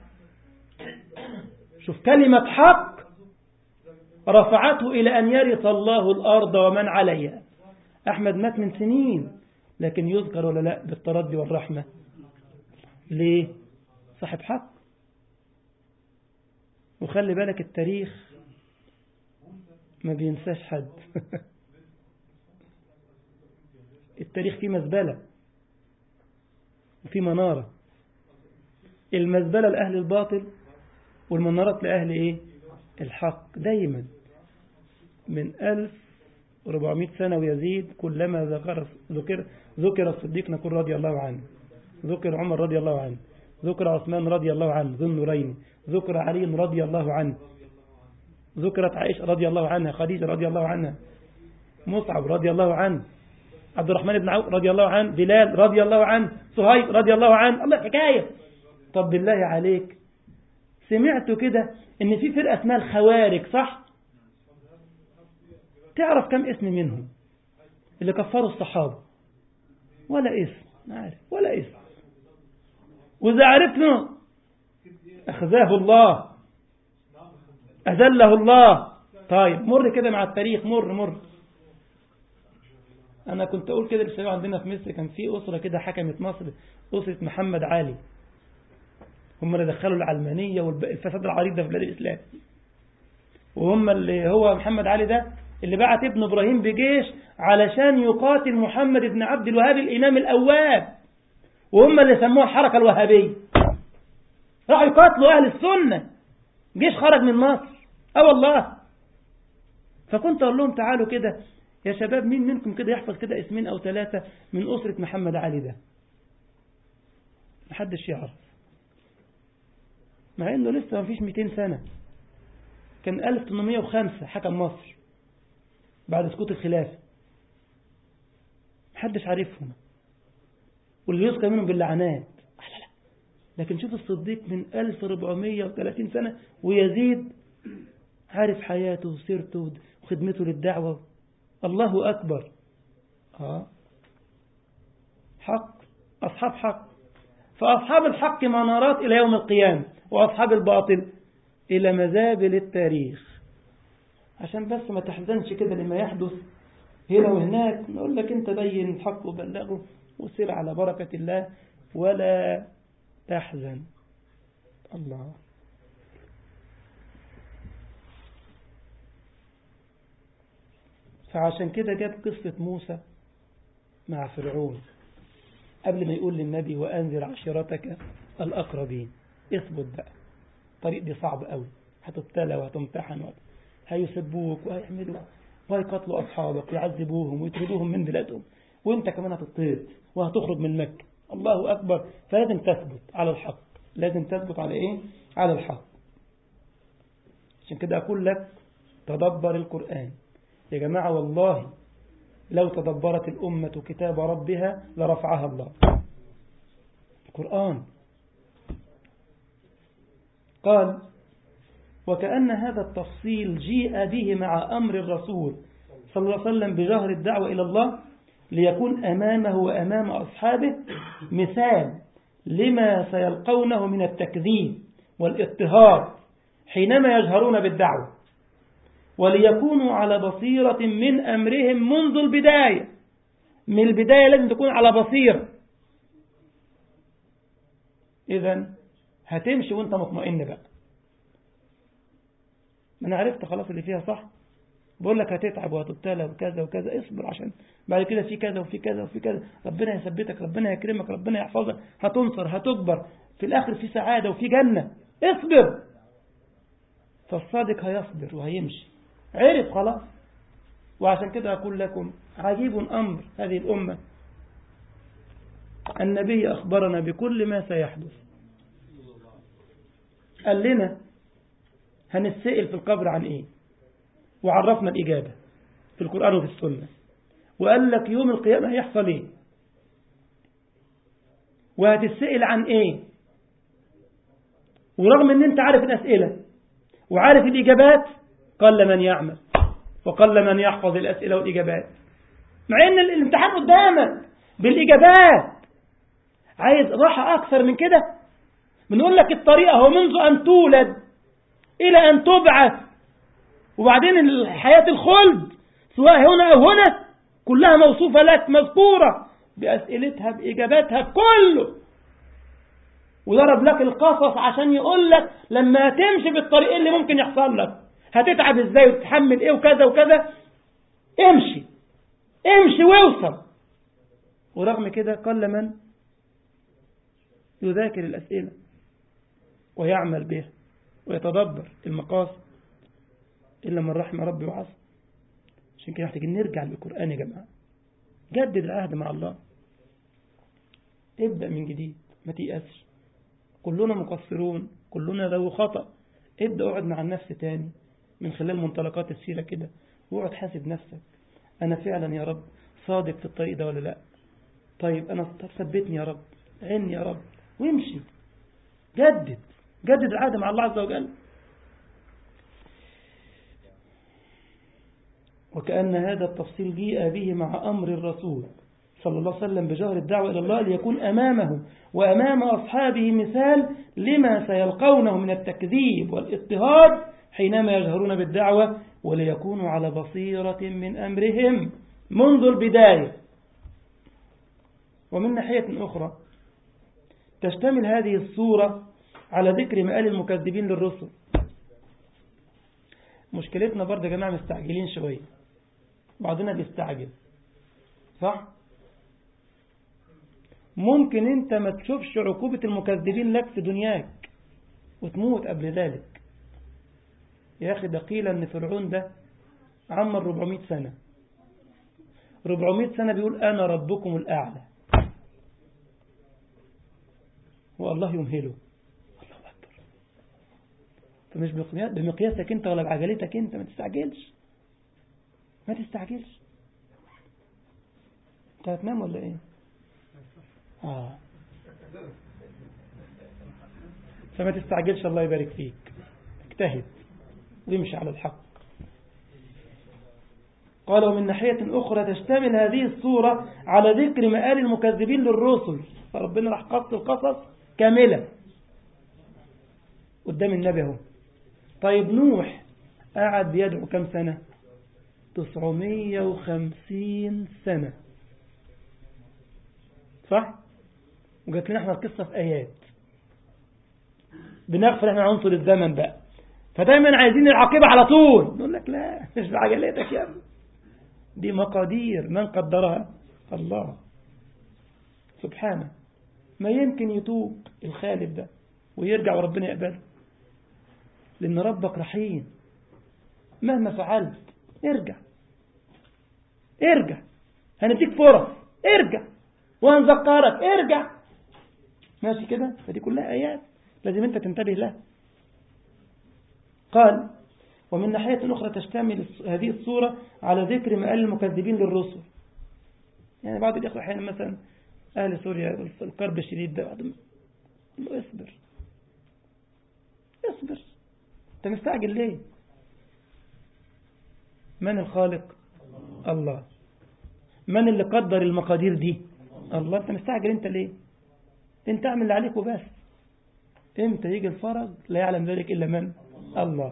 شوف كلمة حق رفعته إلى أن يرث الله الأرض ومن عليها أحمد مات من سنين لكن يذكر ولا لا بالتردي والرحمة ليه صاحب حق وخلي بالك التاريخ ما بينساش حد التاريخ فيه مزبلة وفيه منارة المزبلة لأهل الباطل والمنارات لأهل إيه الحق دايما من ألف وربعمائة سنة ويزيد كلما ذكر ذكر ذكر الصديق نقول رضي الله عنه ذكر عمر رضي الله عنه ذكر عثمان رضي الله عنه ذو النورين ذكر علي رضي الله عنه ذكرت عائشة رضي الله عنها خديجة رضي الله عنها مصعب رضي الله عنه عبد الرحمن بن عوف رضي الله عنه بلال رضي الله عنه صهيب رضي الله عنه الله حكاية طب بالله عليك سمعت كده ان في فرقة اسمها الخوارج صح تعرف كم اسم منهم اللي كفروا الصحابة ولا اسم عارف ولا اسم وإذا عرفت منه أخذاه الله أذله الله طيب مر كده مع التاريخ مر مر أنا كنت أقول كده للشباب عندنا في مصر كان في أسرة كده حكمت مصر أسرة محمد علي هم اللي دخلوا العلمانية والفساد العريض ده في بلاد الإسلام وهم اللي هو محمد علي ده اللي بعت ابن إبراهيم بجيش علشان يقاتل محمد بن عبد الوهاب الإمام الأواب وهم اللي سموها الحركة الوهابية راحوا يقاتلوا أهل السنة جيش خرج من مصر اه والله فكنت أقول لهم تعالوا كده يا شباب مين منكم كده يحفظ كده اسمين أو ثلاثة من أسرة محمد علي ده محدش يعرف مع انه لسه ما فيش 200 سنة كان 1805 حكم مصر بعد سقوط الخلافة محدش عارفهم واللي يذكر منهم باللعنات لا لا لكن شوف الصديق من 1430 سنة ويزيد عارف حياته وسيرته وخدمته للدعوة الله أكبر آه حق أصحاب حق فأصحاب الحق منارات إلى يوم القيامة وأصحاب الباطل إلى مزابل التاريخ عشان بس ما تحزنش كده لما يحدث هنا وهناك نقول لك انت بين الحق وبلغه وسير على بركة الله ولا تحزن الله فعشان كده جاب قصة موسى مع فرعون قبل ما يقول للنبي وأنذر عشيرتك الأقربين اثبت بقى الطريق دي صعب قوي هتبتلى وهتمتحن هيسبوك وهيعملوا وهيقتلوا أصحابك ويعذبوهم ويطردوهم من بلادهم وانت كمان هتطرد وهتخرج من مكة الله أكبر فلازم تثبت على الحق لازم تثبت على إيه؟ على الحق عشان كده أقول لك تدبر القرآن يا جماعة والله لو تدبرت الأمة كتاب ربها لرفعها الله القرآن قال وكأن هذا التفصيل جيء به مع أمر الرسول صلى الله عليه وسلم بجهر الدعوة إلى الله ليكون أمامه وأمام أصحابه مثال لما سيلقونه من التكذيب والاضطهاد حينما يجهرون بالدعوة وليكونوا على بصيرة من أمرهم منذ البداية من البداية لازم تكون على بصيرة إذا هتمشي وانت مطمئن بقى ما انا عرفت خلاص اللي فيها صح بقول لك هتتعب وهتبتلى وكذا وكذا اصبر عشان بعد كده في كذا وفي كذا وفي كذا ربنا يثبتك ربنا يكرمك ربنا يحفظك هتنصر هتكبر في الاخر في سعادة وفي جنة اصبر فالصادق هيصبر وهيمشي عرف خلاص وعشان كده أقول لكم عجيب أمر هذه الأمة النبي أخبرنا بكل ما سيحدث قال لنا هنسئل في القبر عن إيه وعرفنا الإجابة في القرآن وفي السنة وقال لك يوم القيامة هيحصل إيه وهتسئل عن إيه ورغم أن أنت عارف الأسئلة وعارف الإجابات قل من يعمل وقل من يحفظ الأسئلة والإجابات مع أن الامتحان قدامك بالإجابات عايز راحة أكثر من كده بنقول لك الطريقة هو منذ أن تولد إلى أن تبعث وبعدين الحياة الخلد سواء هنا أو هنا كلها موصوفة لك مذكورة بأسئلتها بإجاباتها بكله وضرب لك القصص عشان يقول لك لما تمشي بالطريق اللي ممكن يحصل لك هتتعب ازاي وتتحمل ايه وكذا وكذا امشي امشي واوصل ورغم كده قل من يذاكر الأسئلة ويعمل بها ويتدبر المقاصد إلا من رحم ربي وعصى عشان كده محتاجين نرجع للقرآن يا جماعة جدد العهد مع الله ابدأ من جديد ما تيأسش كلنا مقصرون كلنا ذو خطأ ابدأ اقعد مع النفس تاني من خلال منطلقات السيرة كده واقعد حاسب نفسك أنا فعلا يا رب صادق في الطريق ده ولا لا طيب أنا ثبتني يا رب عيني يا رب وامشي جدد جدد العهد مع الله عز وجل وكأن هذا التفصيل جيء به مع أمر الرسول صلى الله عليه وسلم بجهر الدعوة إلى الله ليكون أمامه وأمام أصحابه مثال لما سيلقونه من التكذيب والاضطهاد حينما يجهرون بالدعوة وليكونوا على بصيرة من أمرهم منذ البداية ومن ناحية أخرى تشتمل هذه الصورة على ذكر مآل المكذبين للرسل مشكلتنا برضه يا جماعة مستعجلين شوية بعضنا بيستعجل صح ممكن انت ما تشوفش عقوبة المكذبين لك في دنياك وتموت قبل ذلك يا أخي ده قيل أن فرعون ده عمر 400 سنة 400 سنة بيقول أنا ربكم الأعلى والله يمهله الله أكبر فمش بمقياسك أنت ولا بعجلتك أنت ما تستعجلش ما تستعجلش أنت هتنام ولا إيه آه. فما تستعجلش الله يبارك فيك اجتهد ويمشي على الحق قال ومن ناحية أخرى تشتمل هذه الصورة على ذكر مآل المكذبين للرسل فربنا راح قص القصص كاملة قدام النبي اهو طيب نوح قعد بيدعو كم سنة 950 سنة صح وجات لنا احنا القصة في آيات بنغفر احنا عنصر الزمن بقى فدايما عايزين العاقبة على طول نقول لك لا مش بعجلتك يا ابني دي مقادير من قدرها الله سبحانه ما يمكن يتوب الخالد ده ويرجع وربنا يقبله لأن ربك رحيم مهما فعلت ارجع ارجع هنديك فرص ارجع وهنذكرك ارجع ماشي كده فدي كلها آيات لازم انت تنتبه لها قال ومن ناحية أخرى تشتمل هذه الصورة على ذكر مآل المكذبين للرسل يعني بعض الإخوة أحيانا مثلا أهل سوريا الكرب الشديد ده بعضهم اصبر اصبر انت مستعجل ليه من الخالق الله من اللي قدر المقادير دي الله انت مستعجل انت ليه انت اعمل اللي عليك وبس امتى يجي الفرج لا يعلم ذلك الا من الله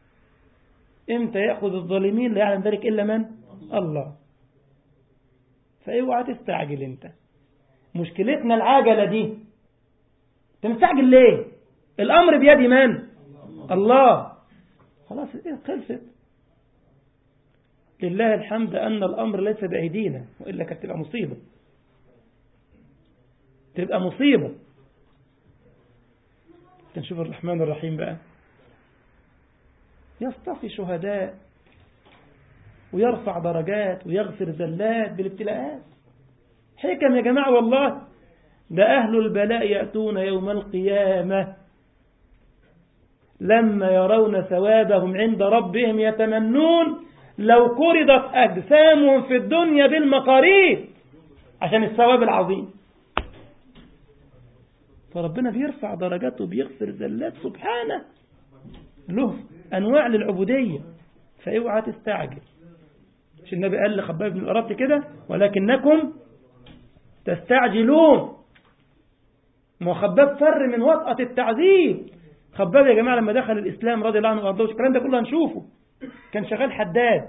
امتى يأخذ الظالمين لا يعلم ذلك الا من الله فاوعى تستعجل انت مشكلتنا العجلة دي انت مستعجل ليه الامر بيد من الله خلاص ايه خلصت لله الحمد ان الامر ليس بايدينا والا كانت تبقى مصيبه تبقى مصيبه نشوف الرحمن الرحيم بقى يصطفي شهداء ويرفع درجات ويغفر زلات بالابتلاءات حكم يا جماعة والله ده أهل البلاء يأتون يوم القيامة لما يرون ثوابهم عند ربهم يتمنون لو قرضت أجسامهم في الدنيا بالمقاريض عشان الثواب العظيم فربنا بيرفع درجاته بيغفر زلات سبحانه له أنواع للعبودية فاوعى تستعجل مش النبي قال لخباب بن الأرابط كده ولكنكم تستعجلون ما خباب فر من وطأة التعذيب خباب يا جماعة لما دخل الإسلام رضي الله عنه وارضاه الكلام ده كله هنشوفه كان شغال حداد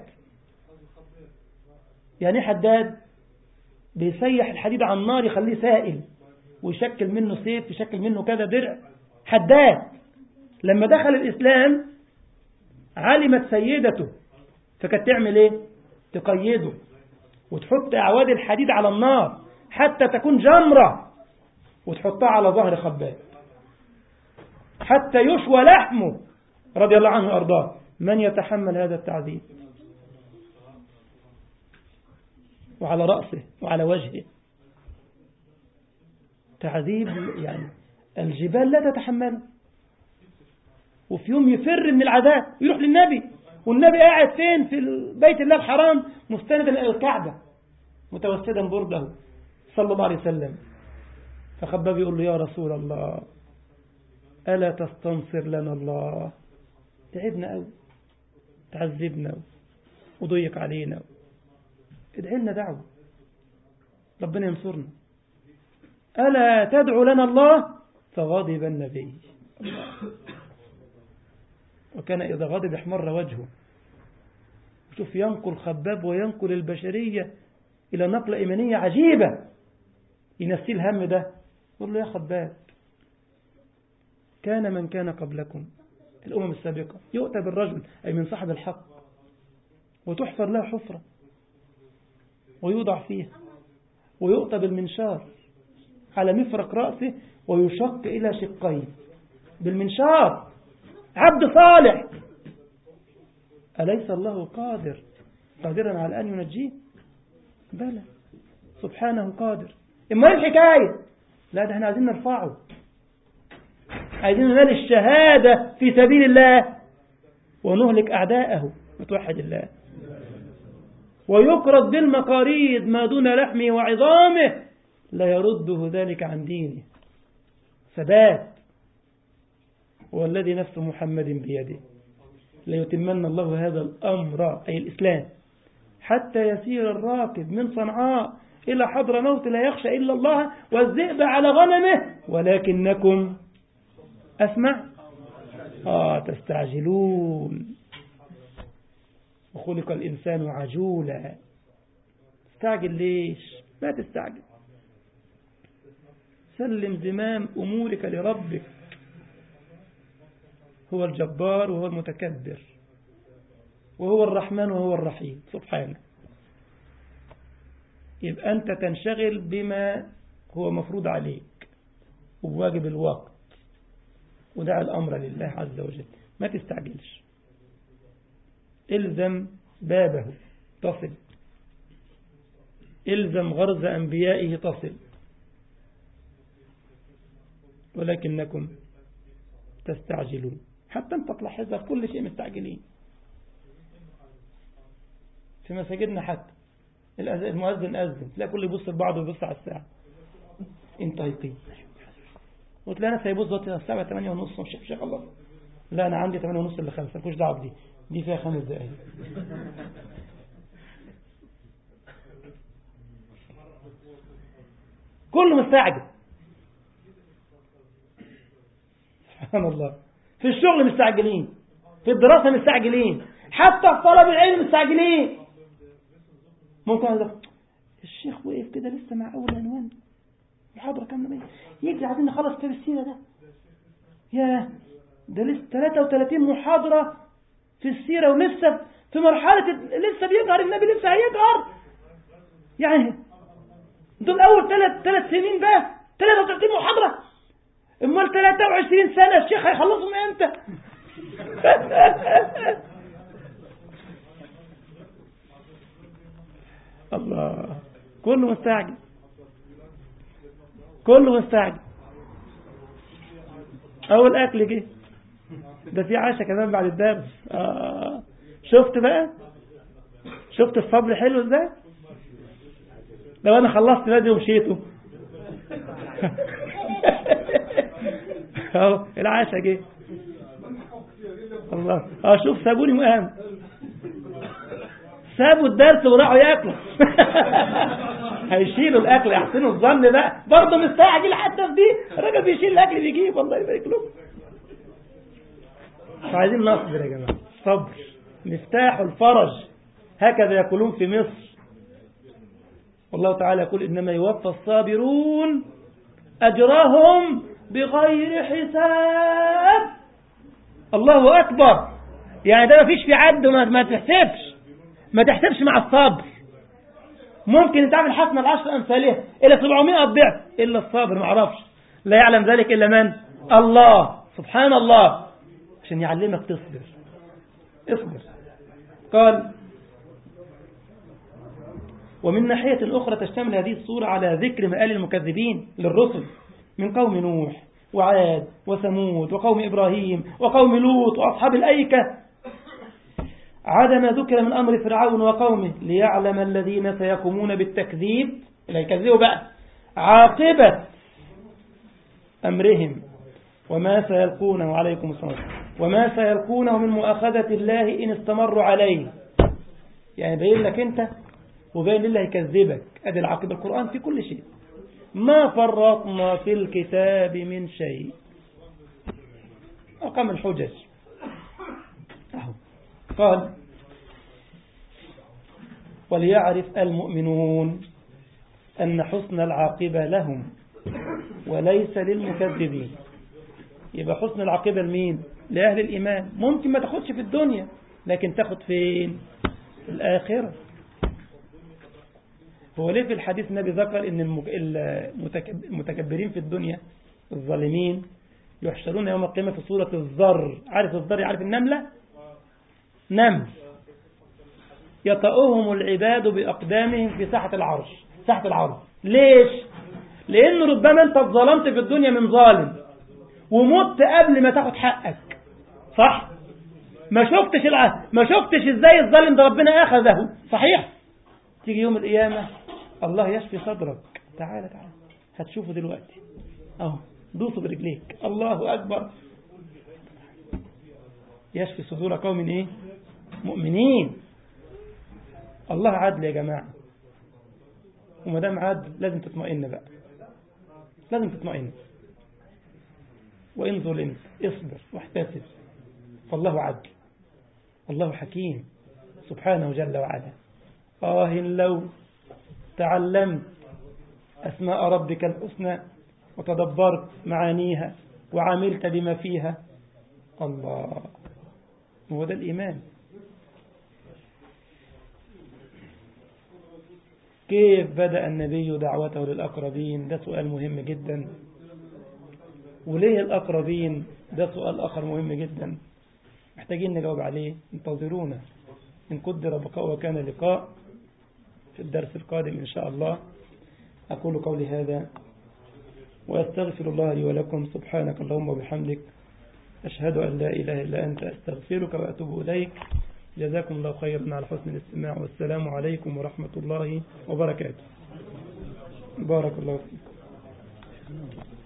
يعني ايه حداد بيسيح الحديد على النار يخليه سائل ويشكل منه سيف يشكل منه كذا درع حداد لما دخل الإسلام علمت سيدته فكانت تعمل ايه تقيده وتحط أعواد الحديد على النار حتى تكون جمرة وتحطها على ظهر خباب حتى يشوى لحمه رضي الله عنه وأرضاه من يتحمل هذا التعذيب وعلى رأسه وعلى وجهه تعذيب يعني الجبال لا تتحمله وفي يوم يفر من العذاب يروح للنبي والنبي قاعد فين في بيت الله الحرام مستندا الى الكعبة متوسدا برده صلى الله عليه وسلم فخباب يقول له يا رسول الله ألا تستنصر لنا الله تعبنا أوي تعذبنا وضيق علينا ادعي لنا دعوة ربنا ينصرنا ألا تدعو لنا الله فغضب النبي وكان إذا غضب احمر وجهه شوف ينقل خباب وينقل البشرية إلى نقلة إيمانية عجيبة ينسي الهم ده يقول له يا خباب كان من كان قبلكم الأمم السابقة يؤتى بالرجل أي من صاحب الحق وتحفر له حفرة ويوضع فيها ويؤتى بالمنشار على مفرق رأسه ويشق إلى شقين بالمنشار عبد صالح أليس الله قادر قادرا على أن ينجيه بلى سبحانه قادر إما إيه الحكاية لا ده احنا عايزين نرفعه عايزين ننال الشهادة في سبيل الله ونهلك أعداءه وتوحد الله ويقرض بالمقاريض ما دون لحمه وعظامه لا يرده ذلك عن دينه ثبات هو الذي نفس محمد بيده ليتمن الله هذا الأمر أي الإسلام حتى يسير الراكب من صنعاء إلى حضر موت لا يخشى إلا الله والذئب على غنمه ولكنكم أسمع آه تستعجلون وخلق الإنسان عجولا استعجل ليش لا تستعجل سلم زمام أمورك لربك هو الجبار وهو المتكبر وهو الرحمن وهو الرحيم سبحانه يبقى أنت تنشغل بما هو مفروض عليك وواجب الوقت ودع الأمر لله عز وجل ما تستعجلش الزم بابه تصل الزم غرز أنبيائه تصل ولكنكم تستعجلون حتى انت تلاحظها في كل شيء مستعجلين في مساجدنا حتى المؤذن أذن تلاقي كل يبص لبعضه ويبص على الساعة انت يقين وتلاقي ناس هيبص دلوقتي الساعة 8 ونص مش شيخ الله لا أنا عندي 8 ونص إلا 5 مالكوش دعوة بدي دي فيها خمس دقايق كله مستعجل سبحان الله في الشغل مستعجلين في الدراسة مستعجلين حتى في طلب العلم مستعجلين ممكن هذا الشيخ وقف كده لسه مع أول عنوان محاضرة كاملة يجي عايزين نخلص كتاب السيرة ده يا ده لسه 33 محاضرة في السيرة ولسه في مرحلة لسه بيجهر النبي لسه هيجهر يعني دول أول ثلاث ثلاث سنين بقى 33 محاضرة امال 23 سنة الشيخ هيخلصهم امتى الله كله مستعجل كله مستعجل اول اكل جه ده في عشاء كمان بعد الدرس آه. شفت بقى شفت الصبر حلو ازاي لو انا خلصت بدري ومشيته اهو العشاء جه الله اه شوف سابوني وقام سابوا الدرس وراحوا ياكلوا هيشيلوا الاكل يحسنوا الظن بقى برضه مستعجل حتى في دي الراجل بيشيل الاكل بيجيب الله يبارك له فعايزين نصبر يا جماعه صبر مفتاح الفرج هكذا يقولون في مصر والله تعالى يقول انما يوفى الصابرون اجرهم بغير حساب الله اكبر يعني ده ما فيش في عد ما, ما تحسبش ما تحسبش مع الصبر ممكن تعمل حسنة العشر أمثالها إلى 700 ضعف إلا الصابر ما عرفش لا يعلم ذلك إلا من الله سبحان الله عشان يعلمك تصبر اصبر قال ومن ناحية أخرى تشتمل هذه الصورة على ذكر مآل المكذبين للرسل من قوم نوح وعاد وثمود وقوم إبراهيم وقوم لوط وأصحاب الأيكة عدا ما ذكر من أمر فرعون وقومه ليعلم الذين سيقومون بالتكذيب اللي يكذبوا بقى عاقبة أمرهم وما سيلقونه عليكم السلام وما سيلقونه من مؤاخذة الله إن استمروا عليه يعني باين لك أنت وباين لله يكذبك أدي العاقبة القرآن في كل شيء ما فرطنا في الكتاب من شيء أقام الحجج أهو قال وليعرف المؤمنون أن حسن العاقبة لهم وليس للمكذبين يبقى حسن العاقبة لمين لأهل الإيمان ممكن ما تاخدش في الدنيا لكن تاخد فين في الآخرة هو ليه في الحديث النبي ذكر ان المتكبرين في الدنيا الظالمين يحشرون يوم القيامة في صورة الذر عارف الذر عارف النملة نمل يطأهم العباد بأقدامهم في ساحة العرش ساحة العرش ليش لأن ربما أنت ظلمت في الدنيا من ظالم ومت قبل ما تاخد حقك صح ما شفتش الع... ما شفتش ازاي الظالم ده ربنا اخذه صحيح تيجي يوم القيامة الله يشفي صدرك تعالى تعالى هتشوفه دلوقتي اهو دوسوا برجليك الله اكبر يشفي صدور قوم ايه مؤمنين الله عدل يا جماعة وما دام عدل لازم تطمئن بقى لازم تطمئن وإن ظلمت اصبر واحتسب فالله عدل الله حكيم سبحانه جل وعلا آه لو تعلمت أسماء ربك الحسنى وتدبرت معانيها وعملت بما فيها الله هو ده الإيمان كيف بدأ النبي دعوته للأقربين ده سؤال مهم جدا وليه الأقربين ده سؤال آخر مهم جدا محتاجين نجاوب عليه انتظرونا إن قدر بقاء وكان لقاء في الدرس القادم إن شاء الله أقول قولي هذا وأستغفر الله لي ولكم سبحانك اللهم وبحمدك أشهد أن لا إله إلا أنت أستغفرك وأتوب إليك جزاكم الله خيرا على حسن الاستماع والسلام عليكم ورحمة الله وبركاته بارك الله فيكم